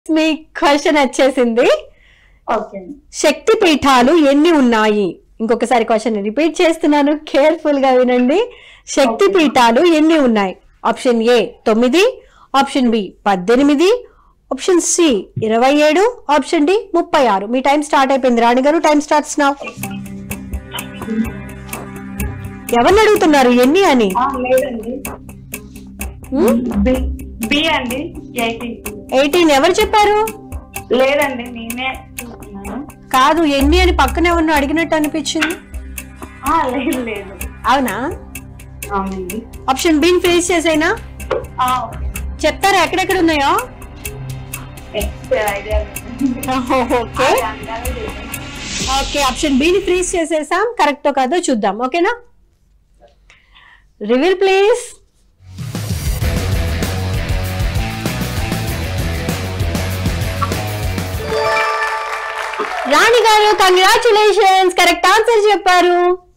మీ question వచ్చేసింది okay అండి శక్తి పీఠాలు ఎన్ని ఉన్నాయి ఇంకొకసారి క్వశ్చన్ రిపీట్ చేస్తున్నాను కేర్ఫుల్ గా వినండి శక్తి పీఠాలు ఎన్ని ఉన్నాయి ఆప్షన్ ఏ తొమ్మిది ఆప్షన్ బి పద్దెనిమిది ఆప్షన్ సి ఇరవై ఏడు ఆప్షన్ డి ముప్పై ఆరు మీ టైం స్టార్ట్ అయిపోయింది రాణి గారు టైం స్టార్ట్స్ నా ఎవరిని అడుగుతున్నారు ఎన్ని అని ఆ, లేదండి హ్మ్? బి బి అండి ఎయిటీ ఎయిటీన్ ఎవరు చెప్పారు లేదండి నేనే చూస్తున్నాను కాదు ఎన్ని అని పక్కన ఎవరినో అడిగినట్టు అనిపించింది ఆ, లేదు లేదు అవునా అవునండి ఆప్షన్ బి ఫ్రీజ్ చేసైనా ఆ, ఓకే చెప్తారా ఎక్కడెక్కడ ఉన్నాయో next idea okay okay option B ని ఫ్రీజ్ చేసేసాం కరెక్ట్ కాదో చూద్దాం ఓకేనా రివీల్ ప్లీజ్ రాణి గారు కంగ్రాచులేషన్స్ కరెక్ట్ ఆన్సర్ చెప్పారు